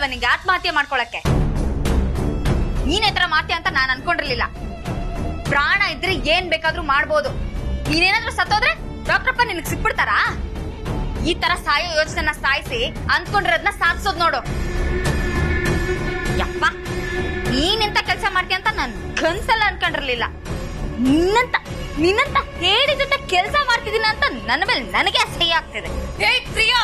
ಇಲ್ವಾ ನಿಂಗೆ ಆತ್ಮಹತ್ಯೆ ಮಾಡ್ಕೊಳಕ್ಕೆ ನೀನ್ ತರ ಮಾಡ್ತೀಯ ಅಂತ ನಾನ್ ಅನ್ಕೊಂಡಿರ್ಲಿಲ್ಲ ಪ್ರಾಣ ಇದ್ರೆ ಏನ್ ಬೇಕಾದ್ರೂ ಮಾಡ್ಬೋದು ನೀನೇನಾದ್ರೂ ಸತ್ತೋದ್ರೆ ಡಾಕ್ಟ್ರಪ್ಪ ನಿನಗ್ ಸಿಕ್ಬಿಡ್ತಾರಾ ಈ ತರ ಸಾಯೋ ಯೋಚನೆನ ಸಾಯಿಸಿ ಅಂದ್ಕೊಂಡಿರೋದ್ನ ಸಾಧಿಸೋದ್ ನೋಡು ಯಪ್ಪ ನೀನೆಂತ ಕೆಲಸ ಮಾಡ್ತೀಯ ಅಂತ ನಾನ್ ಕನ್ಸಲ್ಲ ಅನ್ಕೊಂಡಿರ್ಲಿಲ್ಲ ನಿನ್ನಂತ ನಿನ್ನಂತ ಹೇಳಿ ಜೊತೆ ಕೆಲಸ ಮಾಡ್ತಿದ್ದೀನ ಅಂತ ನನ್ನ ಮೇಲೆ ನನಗೆ ಅಸಹ್ಯ ಆಗ್ತಿದೆ ಹೇ ಪ್ರಿಯಾ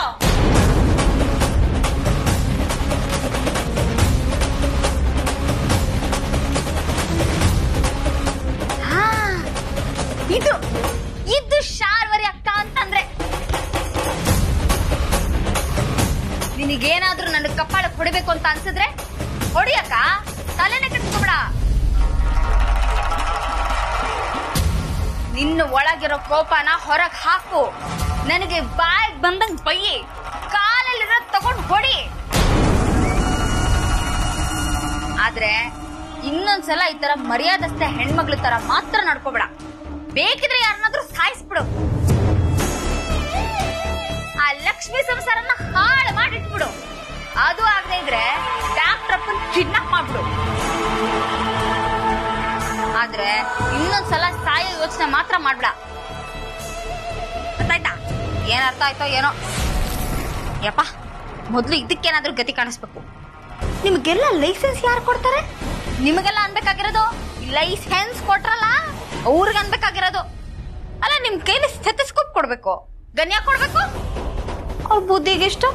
ಹಾ, ಇದು ಇದು ಶಾರ್ವರಿ ಅಕ್ಕ ಅಂತಂದ್ರೆ ನಿನಗೇನಾದ್ರೂ ನನ್ನ ಕಪ್ಪಾಳಕ್ ಹೊಡಿಬೇಕು ಅಂತ ಅನ್ಸಿದ್ರೆ ಹೊಡಿಯಕ್ಕ ತಲೆನೇ ಕೆಟ್ಕೋಬೇಡ ನಿನ್ನ ಒಳಗಿರೋ ಕೋಪನ ಹೊರಗ್ ಹಾಕು ನನಗೆ ಬಾಯ್ ಬಂದಂಗ್ ಬೈಯಿ ಕಾಲಲ್ಲಿರೋ ತಗೊಂಡ್ ಹೊಡಿ ಆದ್ರೆ ಇನ್ನೊಂದ್ಸಲ ಈ ತರ ಮರ್ಯಾದಸ್ತೆ ಹೆಣ್ಮಗ್ಳ ತರ ಮಾತ್ರ ನಡ್ಕೋಬೇಡ ಬೇಕಿದ್ರೆ ಯಾರನ್ನಾದ್ರೂ ಸಾಯಿಸ್ಬಿಡು ಆ ಲಕ್ಷ್ಮಿ ಸಂಸಾರನ ಹಾಳು ಮಾಡಿಟ್ಬಿಡು ಅದು ಆಗದೆ ಇದ್ರೆ ಡಾಕ್ಟರ್ ಅಪ್ಪನ್ ಕಿಡ್ನಾಪ್ ಮಾಡ್ಬಿಡು ಆದ್ರೆ ಇನ್ನೊಂದ್ಸಲ ಸಾಯೋ ಯೋಚನೆ ಮಾತ್ರ ಮಾಡ್ಬೇಡ ಗೊತ್ತಾಯ್ತಾ ಏನ್ ಅರ್ಥ ಆಯ್ತೋ ಏನೋ ಯಪ್ಪ ಮೊದ್ಲು ಇದಕ್ಕೇನಾದ್ರೂ ಗತಿ ಕಾಣಿಸ್ಬೇಕು ನಿಮ್ಗೆಲ್ಲ ಲೈಸೆನ್ಸ್ ಯಾರು ಕೊಡ್ತಾರೆ ನಿಮಗೆಲ್ಲ ಅನ್ಬೇಕಾಗಿರೋದು ಲೈಸೆನ್ಸ್ ಕೊಟ್ರಲ್ಲ ಅವ್ರಿಗೆ ಅನ್ಬೇಕಾಗಿರೋದು ಅಲ್ಲ ನಿಮ್ ಕೈಲಿ ಸ್ಟೆಥಿಸ್ಕೋಪ್ ಕೊಡ್ಬೇಕು ಗನ್ಯ ಕೊಡ್ಬೇಕು ಅವ್ರ ಬುದ್ಧಿಗೆ ಎಷ್ಟು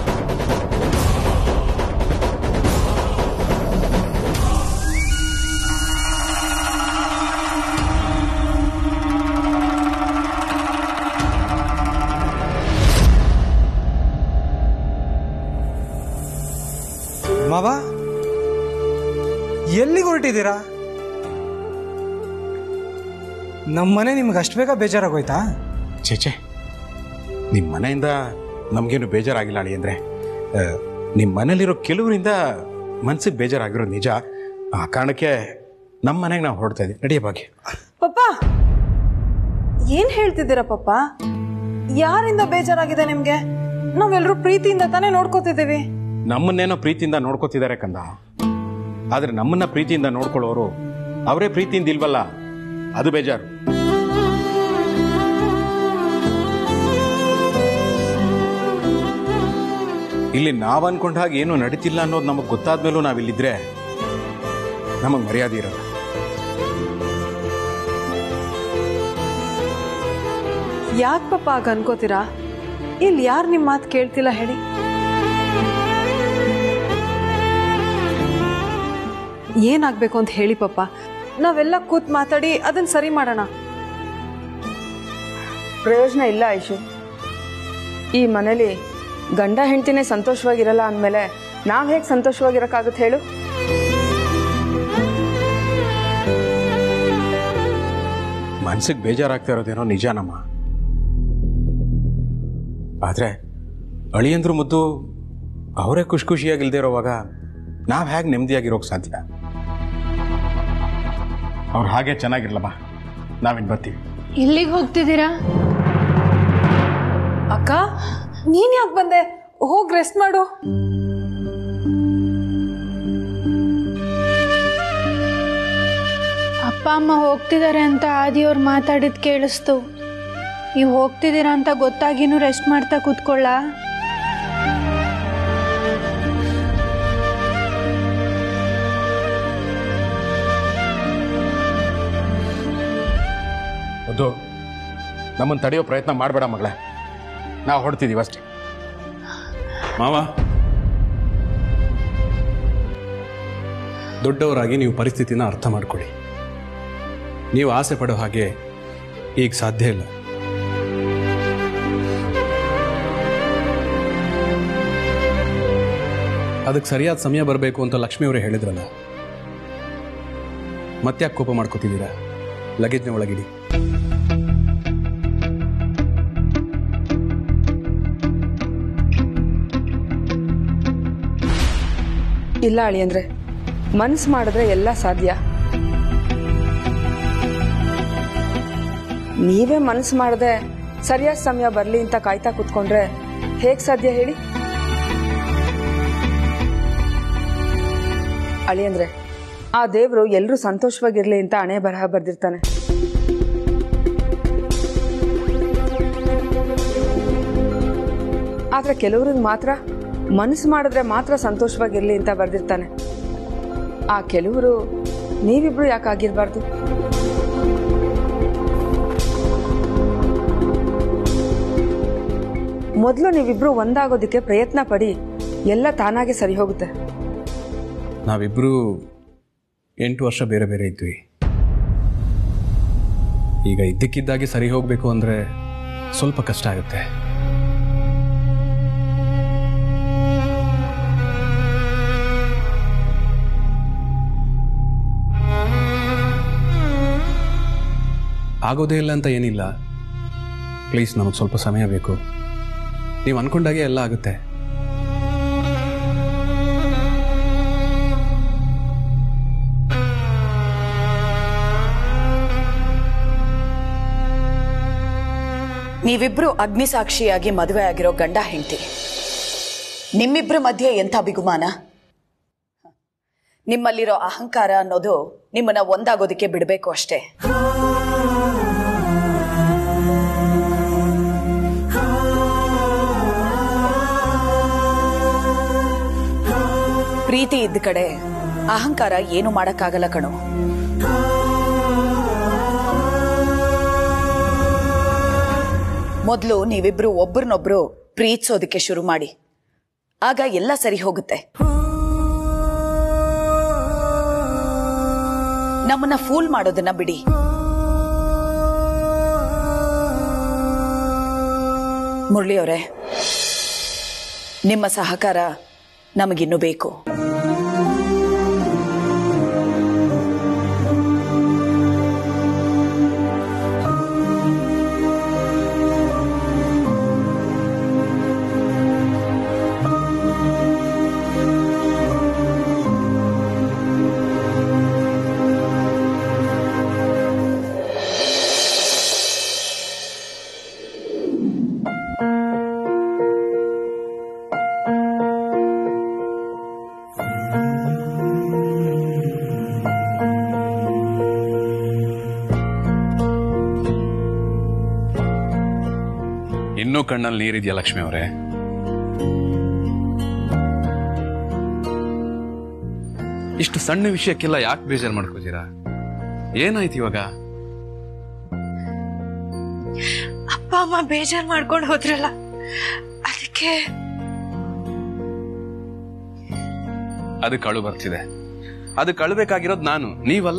ಮಾವ ಎಲ್ಲಿಗೆ ಹೊರಟಿದ್ದೀರಾ ನಮ್ಮನೆ ನಿಮ್ಗೆ ಅಷ್ಟು ಬೇಗ ಬೇಜಾರಾಗೋಯ್ತಾ ಚೇಚೆ ನಿಮ್ಮ ಮನೆಯಿಂದ ನಮಗೇನು ಬೇಜಾರಾಗಿಲ್ಲ ಅಳಿ ಅಂದರೆ ನಿಮ್ಮ ಮನೇಲಿರೋ ಕೆಲವರಿಂದ ಮನ್ಸಿಗೆ ಬೇಜಾರಾಗಿರೋದು ನಿಜ ಆ ಕಾರಣಕ್ಕೆ ನಮ್ಮ ಮನೆಗೆ ನಾವು ಹೊರಡ್ತಾ ಇದ್ದೀವಿ ನಡೆಯ ಬಗ್ಗೆ ಪಪ್ಪ ಏನ್ ಹೇಳ್ತಿದ್ದೀರಾ ಪಪ್ಪ ಯಾರಿಂದ ಬೇಜಾರಾಗಿದೆ ನಿಮ್ಗೆ ನಾವೆಲ್ಲರೂ ಪ್ರೀತಿಯಿಂದ ತಾನೇ ನೋಡ್ಕೋತಿದ್ದೀವಿ ನಮ್ಮನ್ನೇನೋ ಪ್ರೀತಿಯಿಂದ ನೋಡ್ಕೋತಿದ್ದಾರೆ ಕಂದ ಆದರೆ ನಮ್ಮನ್ನ ಪ್ರೀತಿಯಿಂದ ನೋಡ್ಕೊಳ್ಳೋರು ಅವರೇ ಪ್ರೀತಿಯಿಂದ ಇಲ್ವಲ್ಲ ಅದು ಬೇಜಾರು ಇಲ್ಲಿ ನಾವ್ ಅನ್ಕೊಂಡ ಹಾಗೆ ಏನು ನಡೀತಿಲ್ಲ ಅನ್ನೋದು ನಮಗೆ ಗೊತ್ತಾದ್ಮೇಲೂ ನಾವಿಲ್ಲಿದ್ರೆ ನಮಗೆ ಮರ್ಯಾದೆ ಇರಲ್ಲ ಯಾಕೆ ಪಪ್ಪ ಆಗ ಅನ್ಕೋತೀರಾ ಇಲ್ಲಿ ಯಾರು ನಿಮ್ಮ ಮಾತು ಕೇಳ್ತಿಲ್ಲ ಹೇಳಿ ಏನಾಗ್ಬೇಕು ಅಂತ ಹೇಳಿ ಪಪ್ಪ ನಾವೆಲ್ಲ ಕೂತ್ ಮಾತಾಡಿ ಅದನ್ನ ಸರಿ ಮಾಡೋಣ ಪ್ರಯೋಜನ ಇಲ್ಲ ಐಶು ಈ ಮನೇಲಿ ಗಂಡ ಹೆಂಡತಿನೇ ಸಂತೋಷವಾಗಿರಲ್ಲ ಅಂದಮೇಲೆ ನಾವು ಹೇಗೆ ಸಂತೋಷವಾಗಿರೋಕ್ಕಾಗುತ್ತೆ ಹೇಳು ಮನ್ಸಿಗೆ ಬೇಜಾರಾಗ್ತಾ ಇರೋದೇನೋ ನಿಜಾನಮ್ಮ ಆದರೆ ಅಳಿಯಂದ್ರು ಮುದ್ದು ಅವರೇ ಖುಷಿ ಖುಷಿಯಾಗಿಲ್ದೇ ಇರೋವಾಗ ನಾವು ಹೇಗೆ ನೆಮ್ಮದಿಯಾಗಿರೋಕೆ ಸಾಧ್ಯ ಅವ್ರು ಹಾಗೆ ಚೆನ್ನಾಗಿರ್ಲಮ್ಮ ನಾವಿನ್ ಬರ್ತೀವಿ ಎಲ್ಲಿಗೆ ಹೋಗ್ತಿದ್ದೀರಾ ಅಕ್ಕ ನೀನ್ ಯಾಕೆ ಬಂದೆ ಹೋಗ್ ರೆಸ್ಟ್ ಮಾಡು ಅಪ್ಪ ಅಮ್ಮ ಹೋಗ್ತಿದ್ದಾರೆ ಅಂತ ಆದಿಯವ್ರು ಮಾತಾಡಿದ್ ಕೇಳಿಸ್ತು ನೀವು ಹೋಗ್ತಿದ್ದೀರಾ ಅಂತ ಗೊತ್ತಾಗಿನೂ ರೆಸ್ಟ್ ಮಾಡ್ತಾ ಕೂತ್ಕೊಳ್ಳ ಮುದ್ದು ನಮ್ಮನ್ನು ತಡೆಯೋ ಪ್ರಯತ್ನ ಮಾಡಬೇಡ ಮಗಳೇ ನಾವು ಹೊಡ್ತಿದ್ದೀವಿ ಅಷ್ಟೇ ಮಾವ ದೊಡ್ಡವರಾಗಿ ನೀವು ಪರಿಸ್ಥಿತಿನ ಅರ್ಥ ಮಾಡ್ಕೊಳ್ಳಿ ನೀವು ಆಸೆ ಪಡೋ ಹಾಗೆ ಈಗ ಸಾಧ್ಯ ಇಲ್ಲ ಅದಕ್ಕೆ ಸರಿಯಾದ ಸಮಯ ಬರಬೇಕು ಅಂತ ಲಕ್ಷ್ಮಿಯವರೇ ಹೇಳಿದ್ರಲ್ಲ ಮತ್ತ್ಯಾಕೆ ಕೋಪ ಮಾಡ್ಕೋತಿದ್ದೀರಾ ಲಗೇಜ್ನ ಒಳಗಿಡಿ ಇಲ್ಲ ಅಳಿಯಂದ್ರೆ ಮನ್ಸು ಮಾಡಿದ್ರೆ ಎಲ್ಲ ಸಾಧ್ಯ ನೀವೇ ಮನ್ಸು ಮಾಡದೆ ಸರಿಯಾದ ಸಮಯ ಬರಲಿ ಅಂತ ಕಾಯ್ತಾ ಕೂತ್ಕೊಂಡ್ರೆ ಹೇಗೆ ಸಾಧ್ಯ ಹೇಳಿ ಅಳಿಯಂದ್ರೆ ಆ ದೇವರು ಎಲ್ಲರೂ ಸಂತೋಷವಾಗಿರ್ಲಿ ಅಂತ ಹಣೆ ಬರಹ ಬರ್ದಿರ್ತಾನೆ ಆದ್ರೆ ಕೆಲವ್ರಿಗೆ ಮಾತ್ರ ಮನಸ್ಸು ಮಾಡಿದ್ರೆ ಮಾತ್ರ ಸಂತೋಷವಾಗಿರ್ಲಿ ಅಂತ ಬರ್ದಿರ್ತಾನೆ ಆ ಕೆಲವರು ನೀವಿಬ್ರು ಯಾಕಾಗಿರ್ಬಾರ್ದು ಮೊದಲು ನೀವಿಬ್ರು ಒಂದಾಗೋದಕ್ಕೆ ಪ್ರಯತ್ನ ಪಡಿ ಎಲ್ಲ ತಾನಾಗೆ ಸರಿ ಹೋಗುತ್ತೆ ನಾವಿಬ್ಬರು ಎಂಟು ವರ್ಷ ಬೇರೆ ಬೇರೆ ಇದ್ವಿ ಈಗ ಇದ್ದಕ್ಕಿದ್ದಾಗೆ ಸರಿ ಹೋಗಬೇಕು ಅಂದರೆ ಸ್ವಲ್ಪ ಕಷ್ಟ ಆಗುತ್ತೆ ಆಗೋದೇ ಇಲ್ಲ ಅಂತ ಏನಿಲ್ಲ ಪ್ಲೀಸ್ ನಮಗೆ ಸ್ವಲ್ಪ ಸಮಯ ಬೇಕು ನೀವು ಅಂದ್ಕೊಂಡಾಗೆ ಎಲ್ಲ ಆಗುತ್ತೆ ನೀವಿಬ್ರು ಅಗ್ನಿಸಾಕ್ಷಿಯಾಗಿ ಮದುವೆ ಆಗಿರೋ ಗಂಡ ಹೆಂಡತಿ ನಿಮ್ಮಿಬ್ರ ಮಧ್ಯೆ ಎಂಥ ಬಿಗುಮಾನ ನಿಮ್ಮಲ್ಲಿರೋ ಅಹಂಕಾರ ಅನ್ನೋದು ನಿಮ್ಮನ್ನ ಒಂದಾಗೋದಕ್ಕೆ ಬಿಡಬೇಕು ಅಷ್ಟೇ ಪ್ರೀತಿ ಇದ್ದ ಕಡೆ ಅಹಂಕಾರ ಏನು ಮಾಡಕ್ಕಾಗಲ್ಲ ಕಣೋ ಮೊದಲು ನೀವಿಬ್ರು ಒಬ್ರನ್ನೊಬ್ರು ಪ್ರೀತಿಸೋದಕ್ಕೆ ಶುರು ಮಾಡಿ ಆಗ ಎಲ್ಲ ಸರಿ ಹೋಗುತ್ತೆ ನಮ್ಮನ್ನ ಫೂಲ್ ಮಾಡೋದನ್ನ ಬಿಡಿ ಮುರಳಿಯವರೇ ನಿಮ್ಮ ಸಹಕಾರ ನಮಗಿನ್ನು ಬೇಕು ಇನ್ನೂ ಕಣ್ಣಲ್ಲಿ ನೀರಿದೆಯಾ ಲಕ್ಷ್ಮಿ ಅವರೇ ಇಷ್ಟು ಸಣ್ಣ ವಿಷಯಕ್ಕೆಲ್ಲ ಯಾಕೆ ಬೇಜಾರು ಮಾಡ್ಕೋತೀರಾ ಏನಾಯ್ತು ಇವಾಗ ಅಪ್ಪ ಅಮ್ಮ ಬೇಜಾರ್ ಮಾಡ್ಕೊಂಡು ಹೋದ್ರಲ್ಲ ಅದಕ್ಕೆ ಅದು ಕಳು ಬರ್ತಿದೆ ಅದು ಕಳಬೇಕಾಗಿರೋದು ನಾನು ನೀವಲ್ಲ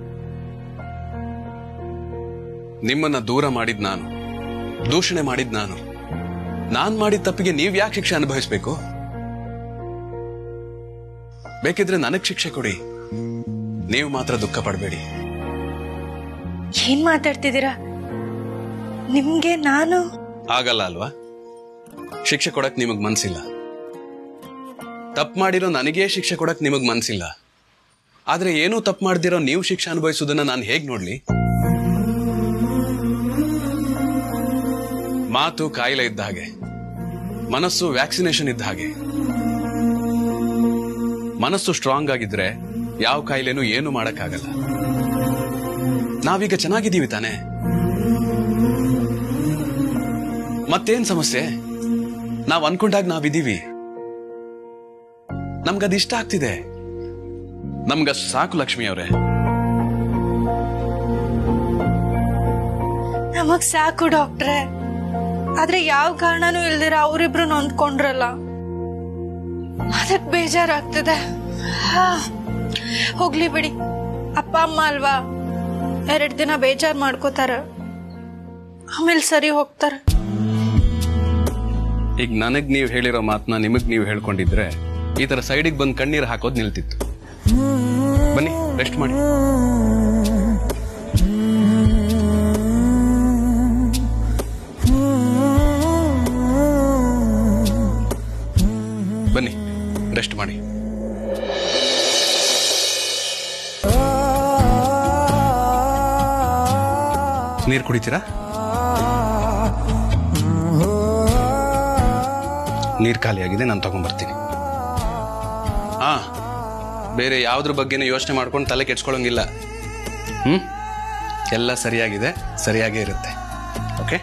ನಿಮ್ಮನ್ನ ದೂರ ಮಾಡಿದ್ ನಾನು ದೂಷಣೆ ಮಾಡಿದ್ ನಾನು ನಾನ್ ಮಾಡಿದ ತಪ್ಪಿಗೆ ನೀವ್ ಯಾಕೆ ಶಿಕ್ಷೆ ಅನುಭವಿಸ್ಬೇಕು ಬೇಕಿದ್ರೆ ನನಗ್ ಶಿಕ್ಷೆ ಕೊಡಿ ನೀವು ಮಾತ್ರ ದುಃಖ ಪಡಬೇಡಿ ಏನ್ ಮಾತಾಡ್ತಿದ್ದೀರಾ ನಿಮ್ಗೆ ನಾನು ಆಗಲ್ಲ ಅಲ್ವಾ ಶಿಕ್ಷೆ ಕೊಡಕ್ ನಿಮಗ್ ಮನ್ಸಿಲ್ಲ ತಪ್ಪು ಮಾಡಿರೋ ನನಗೇ ಶಿಕ್ಷೆ ಕೊಡಕ್ ನಿಮಗ್ ಮನ್ಸಿಲ್ಲ ಆದ್ರೆ ಏನೂ ತಪ್ಪು ಮಾಡ್ದಿರೋ ನೀವು ಶಿಕ್ಷೆ ಅನುಭವಿಸೋದನ್ನ ನಾನು ಹೇಗ್ ನೋಡ್ಲಿ ಮಾತು ಕಾಯಿಲೆ ಇದ್ದ ಹಾಗೆ ಮನಸ್ಸು ವ್ಯಾಕ್ಸಿನೇಷನ್ ಇದ್ದ ಹಾಗೆ ಮನಸ್ಸು ಸ್ಟ್ರಾಂಗ್ ಆಗಿದ್ರೆ ಯಾವ ಕಾಯಿಲೆನೂ ಏನು ಮಾಡಕ್ಕಾಗಲ್ಲ ನಾವೀಗ ಚೆನ್ನಾಗಿದ್ದೀವಿ ತಾನೇ ಮತ್ತೇನ್ ಸಮಸ್ಯೆ ನಾವ್ ಅನ್ಕೊಂಡಾಗ ನಾವಿದೀವಿ ನಮ್ಗದ್ ಇಷ್ಟ ಆಗ್ತಿದೆ ನಮ್ಗಷ್ಟು ಸಾಕು ಲಕ್ಷ್ಮಿ ಅವರೇ ನಮಗ್ ಸಾಕು ಡಾಕ್ಟ್ರೆ ಆದ್ರೆ ಯಾವ ಕಾರಣನೂ ಇಲ್ದಿರ ಅವರಿಬ್ರು ನೊಂದ್ಕೊಂಡ್ರಲ್ಲ ಅದಕ್ ಬೇಜಾರಾಗ್ತದೆ ಹಾ, ಹೋಗ್ಲಿ ಬಿಡಿ ಅಪ್ಪ ಅಮ್ಮ ಅಲ್ವಾ ಎರಡ್ ದಿನ ಬೇಜಾರ್ ಮಾಡ್ಕೋತಾರ ಆಮೇಲೆ ಸರಿ ಹೋಗ್ತಾರ ಈಗ ನನಗ್ ನೀವ್ ಹೇಳಿರೋ ಮಾತನ್ನ ನಿಮಗ್ ನೀವ್ ಹೇಳ್ಕೊಂಡಿದ್ರೆ ಈ ತರ ಸೈಡಿಗೆ ಬಂದ್ ಕಣ್ಣೀರ್ ಹಾಕೋದ್ ನಿಲ್ತಿತ್ತು ಬನ್ನಿ ರೆಸ್ಟ್ ಮಾಡಿ ಬನ್ನಿ ರೆಸ್ಟ್ ಮಾಡಿ ನೀರು ಕುಡಿತೀರಾ ನೀರು ಖಾಲಿಯಾಗಿದೆ ನಾನು ತಗೊಂಡ್ಬರ್ತೀನಿ ಹಾ ಬೇರೆ ಯಾವ್ದ್ರ ಬಗ್ಗೆನೂ ಯೋಚನೆ ಮಾಡ್ಕೊಂಡು ತಲೆ ಕೆಡ್ಸ್ಕೊಳಂಗಿಲ್ಲ ಹ್ಮ್ ಎಲ್ಲ ಸರಿಯಾಗಿದೆ ಸರಿಯಾಗೇ ಇರುತ್ತೆ ಓಕೆ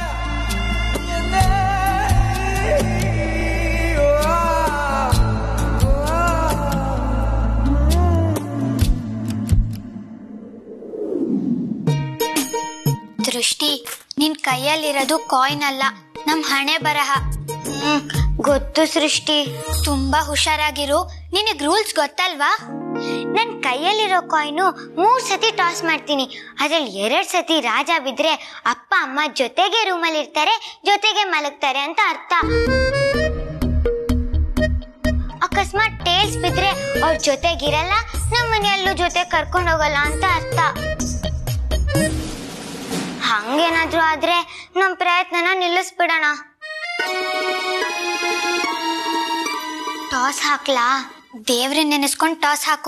ದೃಷ್ಟಿ ನಿನ್ ಕೈಯಲ್ಲಿರೋದು ಕಾಯಿನ್ ಅಲ್ಲ ನಮ್ ಹಣೆ ಬರಹ ಹ್ಮ್ ಗೊತ್ತು ಸೃಷ್ಟಿ ತುಂಬಾ ಹುಷಾರಾಗಿರು ನಿನಗ್ ರೂಲ್ಸ್ ಗೊತ್ತಲ್ವಾ ನನ್ ಕೈಯಲ್ಲಿರೋ ಕಾಯಿನು ಮೂರ್ ಸತಿ ಟಾಸ್ ಮಾಡ್ತೀನಿ ಅದ್ರಲ್ಲಿ ಎರಡ್ ಸತಿ ರಾಜ ಬಿದ್ರೆ ಅಪ್ಪ ಅಮ್ಮ ಜೊತೆಗೆ ರೂಮಲ್ಲಿ ಇರ್ತಾರೆ ಜೊತೆಗೆ ಮಲಗ್ತಾರೆ ಅಂತ ಅರ್ಥ ಅಕಸ್ಮಾತ್ ಟೇಲ್ಸ್ ಬಿದ್ರೆ ಅವ್ರ ಜೊತೆಗಿರಲ್ಲ ನಮ್ಮ ಮನೆಯಲ್ಲೂ ಜೊತೆ ಕರ್ಕೊಂಡು ಹೋಗಲ್ಲ ಅಂತ ಅರ್ಥ ಹಂಗೇನಾದ್ರೂ ಆದ್ರೆ ನಮ್ ಪ್ರಯತ್ನನ ನಿಲ್ಲಿಸ್ಬಿಡೋಣ ಟಾಸ್ ಹಾಕ್ಲಾ ದೇವ್ರನ್ನ ನೆನೆಸ್ಕೊಂಡ್ ಟಾಸ್ ಹಾಕು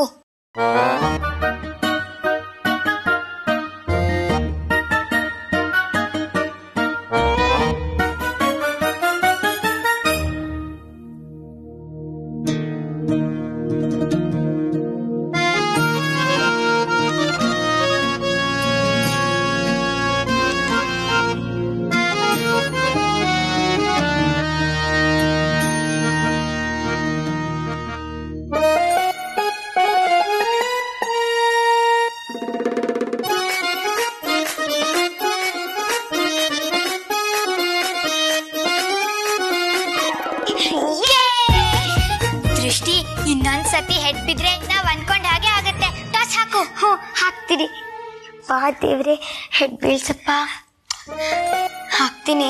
ದೃಷ್ಟಿ ಇನ್ನೊಂದ್ ಸತಿ ಹೆಡ್ ಬಿದ್ರೆ ನಾವ್ ಅನ್ಕೊಂಡ್ ಹಾಗೆ ಆಗತ್ತೆ ಟಾಸ್ ಹಾಕು ಹ್ಞೂ ಹಾಕ್ತೀನಿ ಬಾ ದೇವ್ರೆ ಹೆಡ್ ಬೀಳ್ಸಪ್ಪ ಹಾಕ್ತೀನಿ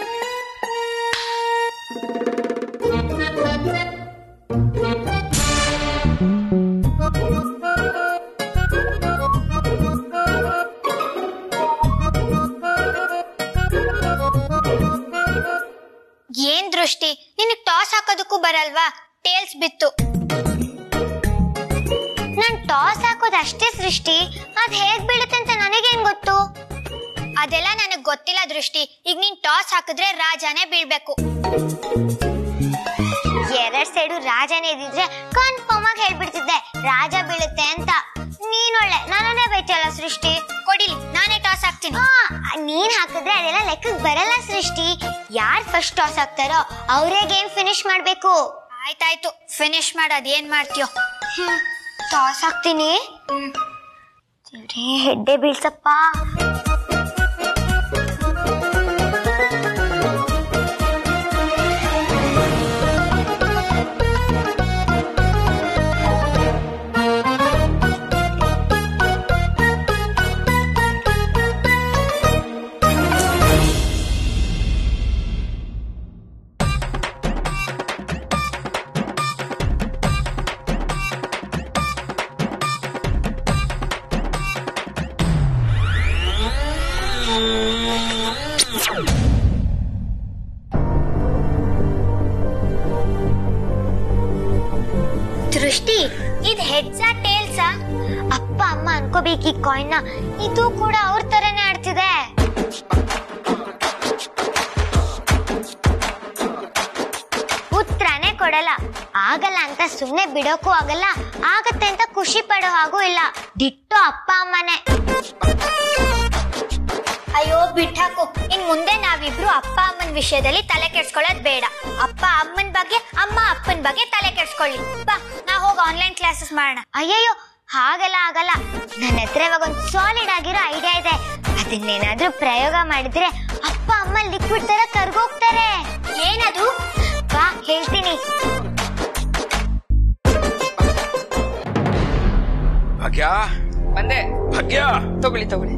ಏನ್ ದೃಷ್ಟಿ ನಿನಗ್ ಟಾಸ್ ಹಾಕೋದಕ್ಕೂ ಬರಲ್ವಾ ಟೇಲ್ಸ್ ಬಿತ್ತು ನಾನ್ ಟಾಸ್ ಹಾಕೋದು ಅಷ್ಟೇ ಸೃಷ್ಟಿ ಅದ್ ಹೇಗ್ ಬೀಳುತ್ತೆ ಅಂತ ನನಗೇನ್ ಗೊತ್ತು ಅದೆಲ್ಲ ನನಗ್ ಗೊತ್ತಿಲ್ಲ ದೃಷ್ಟಿ ಈಗ ನೀನ್ ಟಾಸ್ ಹಾಕಿದ್ರೆ ರಾಜಾನೇ ಬೀಳ್ಬೇಕು ಎರಡ್ ಸೈಡು ರಾಜನೇ ಇದ್ದಿದ್ರೆ ಕನ್ಫರ್ಮ್ ಆಗಿ ಹೇಳ್ಬಿಡ್ತಿದ್ದೆ ರಾಜ ಬೀಳುತ್ತೆ ಅಂತ ನೀನೊಳ್ಳೆ ನನ್ನನ್ನೇ ಬೈತಿಯಲ್ಲ ಸೃಷ್ಟಿ ಕೊಡಿಲಿ ನಾನೇ ಟಾಸ್ ಹಾಕ್ತೀನಿ ನೀನ್ ಹಾಕಿದ್ರೆ ಅದೆಲ್ಲ ಲೆಕ್ಕಕ್ಕೆ ಬರಲ್ಲ ಸೃಷ್ಟಿ ಯಾರ್ ಫಸ್ಟ್ ಟಾಸ್ ಹಾಕ್ತಾರೋ ಅವರೇ ಗೇಮ್ ಫಿನಿಶ್ ಮಾಡ್ಬೇಕು ಆಯ್ತಾಯ್ತು ಫಿನಿಶ್ ಮಾಡ್ ಅದೇನ್ ಮಾಡ್ತೀಯೋ ಟಾಸ್ ಹಾಕ್ತೀನಿ ದೇವ್ರೇ ಹೆಡ್ಡೆ ಬೀಳ್ಸಪ್ಪ ದೃಷ್ಟಿ ಇದ್ ಹೆಡ್ಸಾ ಟೇಲ್ಸಾ ಅಪ್ಪ ಅಮ್ಮ ಅನ್ಕೋಬೇಕು ಈ ಕಾಯಿನ್ ಇದು ಕೂಡ ಅವ್ರ ತರನೇ ಆಡ್ತಿದೆ ಉತ್ತರನೇ ಕೊಡಲ್ಲ ಆಗಲ್ಲ ಅಂತ ಸುಮ್ನೆ ಬಿಡೋಕು ಆಗಲ್ಲ ಆಗತ್ತೆ ಅಂತ ಖುಷಿ ಪಡೋ ಹಾಗೂ ಇಲ್ಲ ದಿಟ್ಟು ಅಪ್ಪ ಅಮ್ಮನೇ ಅಯ್ಯೋ ಬಿಟ್ಟಾಕು ಇನ್ ಮುಂದೆ ನಾವಿಬ್ರು ಅಪ್ಪ ಅಮ್ಮನ ವಿಷಯದಲ್ಲಿ ತಲೆ ಕೆಡ್ಸ್ಕೊಳ್ಳೋದ್ ಬೇಡ ಅಪ್ಪ ಅಮ್ಮನ ಬಗ್ಗೆ ಅಮ್ಮ ಅಪ್ಪನ ಬಗ್ಗೆ ತಲೆ ಕೆಡ್ಸ್ಕೊಳ್ಳಿ ಬಾ ನಾ ಹೋಗಿ ಆನ್ಲೈನ್ ಕ್ಲಾಸಸ್ ಮಾಡೋಣ ಅಯ್ಯಯ್ಯೋ ಹಾಗೆಲ್ಲ ಆಗಲ್ಲ ನನ್ನ ಹತ್ರ ಇವಾಗ ಒಂದು ಸಾಲಿಡ್ ಆಗಿರೋ ಐಡಿಯಾ ಇದೆ ಅದನ್ನೇನಾದ್ರೂ ಪ್ರಯೋಗ ಮಾಡಿದ್ರೆ ಅಪ್ಪ ಅಮ್ಮ ಲಿಕ್ವಿಡ್ ತರ ಕರ್ಗೋಗ್ತಾರೆ ಏನದು ಬಾ ಹೇಳ್ತೀನಿ ಭಾಗ್ಯ ಬಂದೆ ಭಾಗ್ಯ ತಗೊಳ್ಳಿ ತಗೊಳ್ಳಿ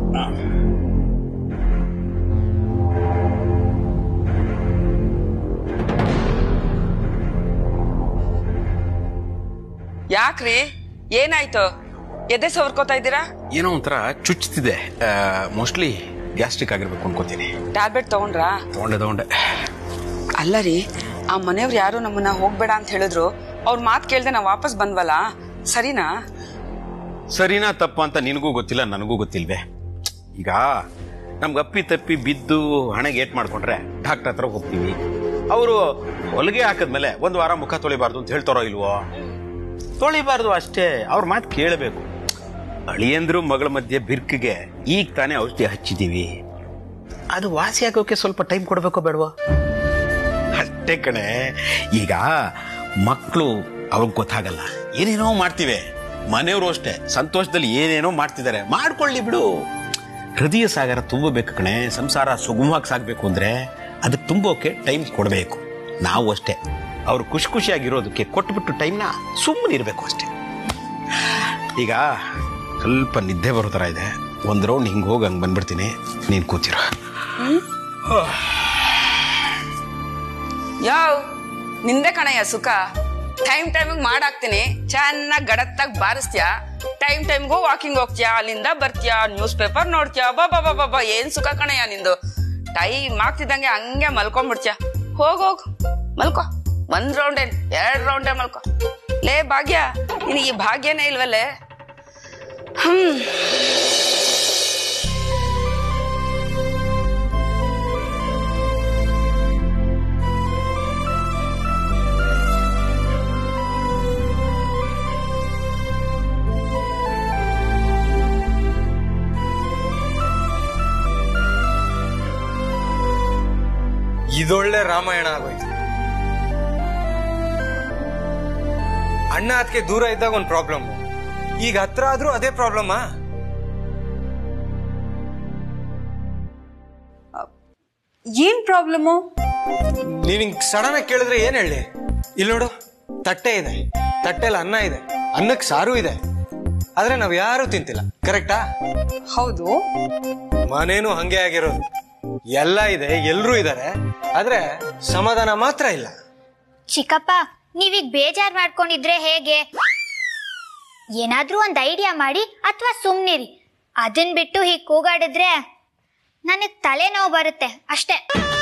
ಯಾಕ್ರಿ ಏನಾಯ್ತು ಎದೆ ಸವರ್ಕೋತಾ ಇದ್ದೀರಾ ಏನೋ ಒಂಥರ ಚುಚ್ಚುತ್ತಿದೆ ಮೋಸ್ಟ್ಲಿ ಗ್ಯಾಸ್ಟ್ರಿಕ್ ಆಗಿರ್ಬೇಕು ಅನ್ಕೋತೀನಿ ಟ್ಯಾಬ್ಲೆಟ್ ತಗೊಂಡ್ರಾ ತಗೊಂಡೆ ತಗೊಂಡೆ ಅಲ್ಲ ರೀ ಆ ಮನೆಯವ್ರು ಯಾರು ನಮ್ಮನ್ನ ಹೋಗ್ಬೇಡ ಅಂತ ಹೇಳಿದ್ರು ಅವ್ರ ಮಾತು ಕೇಳ್ದೆ ನಾವು ವಾಪಸ್ ಬಂದ್ವಲ್ಲ ಸರಿನಾ ಸರಿನಾ ತಪ್ಪ ಅಂತ ನಿನಗೂ ಗೊತ್ತಿಲ್ಲ ನನಗೂ ಗೊತ್ತಿಲ್ವೇ ಈಗ ನಮ್ಗೆ ಅಪ್ಪಿ ತಪ್ಪಿ ಬಿದ್ದು ಹಣೆಗೆ ಏಟ್ ಮಾಡ್ಕೊಂಡ್ರೆ ಡಾಕ್ಟರ್ ಹತ್ರ ಹೋಗ್ತೀವಿ ಅವರು ಹೊಲಿಗೆ ಹಾಕಿದ್ಮೇಲೆ ಒಂದು ವಾರ ಮುಖ ತೊಳಿಬಾರ್ದು ಅಂತ ಹೇಳ್ತಾರೋ ಇಲ್ವೋ ತೊಳಿಬಾರ್ದು ಅಷ್ಟೇ ಅವ್ರ ಮಾತು ಕೇಳಬೇಕು ಅಳಿಯಂದ್ರು ಮಗಳ ಮಧ್ಯೆ ಬಿರ್ಕಿಗೆ ಈಗ ತಾನೇ ಔಷಧಿ ಹಚ್ಚಿದೀವಿ ಅದು ವಾಸಿ ಆಗೋಕೆ ಸ್ವಲ್ಪ ಟೈಮ್ ಕೊಡಬೇಕೋ ಬೇಡವಾ ಅಷ್ಟೇ ಕಣೆ ಈಗ ಮಕ್ಕಳು ಅವ್ರಿಗೆ ಗೊತ್ತಾಗಲ್ಲ ಏನೇನೋ ಮಾಡ್ತಿವೆ ಮನೆಯವರು ಅಷ್ಟೇ ಸಂತೋಷದಲ್ಲಿ ಏನೇನೋ ಮಾಡ್ತಿದ್ದಾರೆ ಮಾಡ್ಕೊಳ್ಳಿ ಬಿಡು ಹೃದಯ ಸಾಗರ ತುಂಬಬೇಕು ಕಣೆ ಸಂಸಾರ ಸುಗಮವಾಗಿ ಸಾಗಬೇಕು ಅಂದ್ರೆ ಅದಕ್ಕೆ ತುಂಬೋಕೆ ಟೈಮ್ ಕೊಡಬೇಕು ನಾವು ಅಷ್ಟೇ ಅವ್ರು ಖುಷಿ ಖುಷಿಯಾಗಿರೋದಕ್ಕೆ ಕೊಟ್ಬಿಟ್ಟು ಟೈಮ್ನ ಸುಮ್ಮನೆ ಇರಬೇಕು ಅಷ್ಟೇ ಈಗ ಸ್ವಲ್ಪ ನಿದ್ದೆ ಬರೋ ಥರ ಇದೆ ಒಂದು ರೌಂಡ್ ಹಿಂಗೆ ಹೋಗಿ ಹಂಗೆ ಬಂದ್ಬಿಡ್ತೀನಿ ನೀನು ಕೂತಿರೋ ಯಾವ ನಿಂದೆ ಕಣಯ್ಯ ಸುಖ ಟೈಮ್ ಟೈಮಿಗೆ ಮಾಡಾಕ್ತೀನಿ ಚೆನ್ನಾಗಿ ಗಡತ್ತಾಗಿ ಬಾರಿಸ್ತೀಯ ಟೈಮ್ ಟೈಮ್ಗೂ ವಾಕಿಂಗ್ ಹೋಗ್ತೀಯಾ ಅಲ್ಲಿಂದ ಬರ್ತೀಯಾ ನ್ಯೂಸ್ ಪೇಪರ್ ನೋಡ್ತೀಯಾ ಬಾಬಾ ಬಾಬಾ ಬಾಬಾ ಏನ್ ಸುಖ ಕಣಯ್ಯ ನಿಂದು ಟೈಮ್ ಆಗ್ತಿದ್ದಂಗೆ ಹಂಗೆ ಮಲ್ಕೊಂಡ್ಬಿಡ್ತೀಯ ಹೋಗ್ ಹೋಗ್ ಮಲ್ಕೋ ಒಂದ್ ರೌಂಡ್ ಏನ್ ಎರಡ್ ರೌಂಡೇ ಮಲ್ಕೋ ಲೇ ಭಾಗ್ಯ ನಿನಗೆ ಈ ಭಾಗ್ಯನೇ ಇಲ್ವಲ್ಲೇ ಹ್ಮ್ ಇದೊಳ್ಳೆ ರಾಮಾಯಣ ಆಗೋಯ್ತು ಅಣ್ಣ ಅದಕ್ಕೆ ದೂರ ಇದ್ದಾಗ ಒಂದು ಪ್ರಾಬ್ಲಮ್ ಈಗ ಹತ್ರ ಆದ್ರೂ ಅದೇ ಪ್ರಾಬ್ಲಮ್ಮಾ ಏನ್ ಪ್ರಾಬ್ಲಮ್ಮು ನೀವ್ ಹಿಂಗ್ ಸಡನ್ ಆಗಿ ಕೇಳಿದ್ರೆ ಏನ್ ಹೇಳಿ ಇಲ್ಲಿ ನೋಡು ತಟ್ಟೆ ಇದೆ ತಟ್ಟೆಲಿ ಅನ್ನ ಇದೆ ಅನ್ನಕ್ಕೆ ಸಾರು ಇದೆ ಆದ್ರೆ ನಾವ್ ಯಾರು ತಿಂತಿಲ್ಲ ಕರೆಕ್ಟಾ ಹೌದು ಮನೇನು ಹಂಗೆ ಆಗಿರೋದು ಎಲ್ಲ ಇದೆ ಎಲ್ರೂ ಇದಾರೆ ಆದ್ರೆ ಸಮಾಧಾನ ಮಾತ್ರ ಇಲ್ಲ ಚಿಕ್ಕಪ್ಪ ನೀವೀಗ ಬೇಜಾರ್ ಮಾಡ್ಕೊಂಡಿದ್ರೆ ಹೇಗೆ ಏನಾದ್ರೂ ಒಂದ್ ಐಡಿಯಾ ಮಾಡಿ ಅಥವಾ ಸುಮ್ನಿರಿ ಅದನ್ ಬಿಟ್ಟು ಹೀಗ್ ಕೂಗಾಡಿದ್ರೆ ನನಗ್ ತಲೆನೋವು ಬರುತ್ತೆ ಅಷ್ಟೇ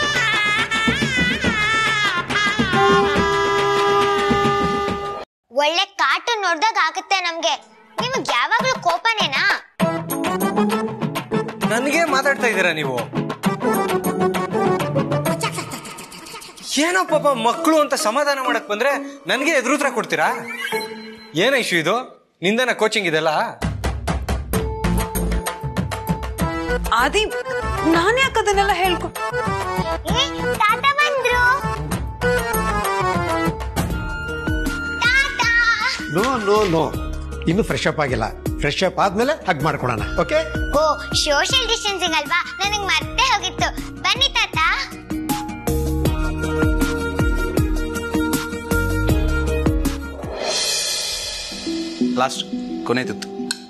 ಒಳ್ಳೆ ಕಾರ್ಟೂನ್ ನೋಡ್ದಾಗ ಆಗುತ್ತೆ ನಮ್ಗೆ ನಿಮಗ್ ಯಾವಾಗ್ಲೂ ಕೋಪನೇನಾ ನನಗೆ ಮಾತಾಡ್ತಾ ಇದ್ದೀರಾ ನೀವು ಏನೋ ಪಾಪ ಮಕ್ಕಳು ಅಂತ ಸಮಾಧಾನ ಮಾಡಕ್ ಬಂದ್ರೆ ನನಗೆ ಎದುರುತ್ರ ಕೊಡ್ತೀರಾ ಏನ ಇಶ್ಯೂ ಇದು ನಿಂದನ ಕೋಚಿಂಗ್ ಇದೆಲ್ಲ ಆದಿ ನಾನು ಯಾಕೆ ಅದನ್ನೆಲ್ಲ ಹೇಳ್ಕೊ ಏ, ತಾತ ಬಂದ್ರು ತಾತ ನೋ ನೋ ನೋ ಇನ್ನು ಫ್ರೆಶ್ ಅಪ್ ಆಗಿಲ್ಲ ಫ್ರೆಶ್ ಅಪ್ ಆದ್ಮೇಲೆ ಹಗ್ ಮಾಡ್ಕೊಳೋಣ ಓಕೆ ಓ ಸೋಷಿಯಲ್ ಡಿಸ್ಟೆನ್ಸಿಂಗ್ ಅಲ್ವಾ ನನಗ್ ಮರ್ತೇ ಹೋಗಿತ್ತು ಬನ್ನಿ ತಾತ ಲಾಸ್ಟ್ ಕೊನೆ ತುತ್ತು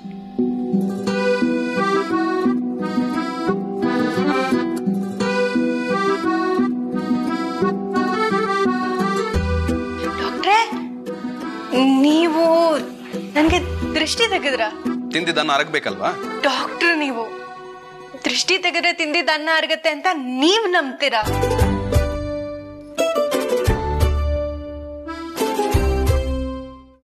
ಡಾಕ್ಟ್ರೇ ನೀವು ನನಗೆ ದೃಷ್ಟಿ ತೆಗೆದ್ರ ತಿಂದಿದ್ದನ್ನು ಅರಗಬೇಕಲ್ವಾ ಡಾಕ್ಟ್ರ್ ನೀವು ದೃಷ್ಟಿ ತೆಗೆದ್ರೆ ತಿಂದಿದ್ದ ಅನ್ನ ಅರ್ಗತ್ತೆ ಅಂತ ನೀವ್ ನಂಬ್ತೀರಾ